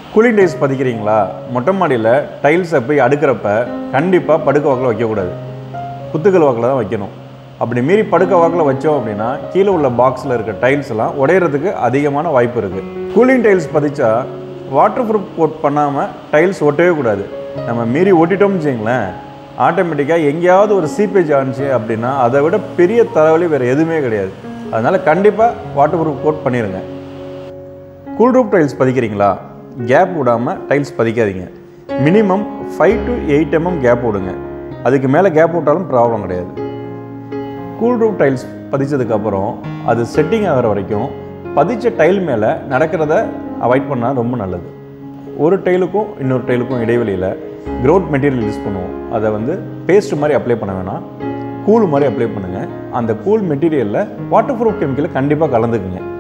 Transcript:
cooling tiles பதிக்கிறீங்களா மொட்டை மாடியில் டைல்ஸை போய் அடுக்கிறப்ப கண்டிப்பாக படுக்க வாக்கில் வைக்கக்கூடாது குத்துக்கல் வாக்கில் தான் வைக்கணும் அப்படி மீறி படுக்க வாக்கில் வச்சோம் அப்படின்னா கீழே உள்ள பாக்ஸில் இருக்க டைல்ஸ் எல்லாம் உடையிறதுக்கு அதிகமான வாய்ப்பு இருக்குது கூலிங் டைல்ஸ் பதிச்சா வாட்டர் ப்ரூஃப் கோட் பண்ணாமல் டைல்ஸ் ஒட்டவே கூடாது நம்ம மீறி ஒட்டிட்டோம்னு வச்சுங்களேன் ஆட்டோமேட்டிக்காக எங்கேயாவது ஒரு சீப்பேஜ் ஆனிச்சு அப்படின்னா அதை விட பெரிய தலைவலி வேறு எதுவுமே கிடையாது அதனால் கண்டிப்பாக வாட்டர் ப்ரூஃப் கோட் பண்ணிடுங்க கூல் ரூப் டைல்ஸ் பதிக்கிறீங்களா கேப் விடாமல் டைல்ஸ் பதிக்காதீங்க minimum five to eight mm gap விடுங்க அதுக்கு மேலே கேப் விட்டாலும் ப்ராப்ளம் கிடையாது கூல் ரூப் டைல்ஸ் பதிச்சதுக்கப்புறம் அது செட்டிங் ஆகிற வரைக்கும் பதிச்ச டைல் மேலே நடக்கிறத அவாய்ட் பண்ணால் ரொம்ப நல்லது ஒரு டைலுக்கும் இன்னொரு டைலுக்கும் இடைவெளியில் க்ரௌட் மெட்டீரியல் யூஸ் பண்ணுவோம் அதை வந்து பேஸ்ட் மாதிரி அப்ளை பண்ண வேணாம் கூல் மாதிரி அப்ளை பண்ணுங்கள் அந்த கூல் மெட்டீரியலில் வாட்டர் ப்ரூஃப் கெமிக்கலை கண்டிப்பாக கலந்துக்குங்க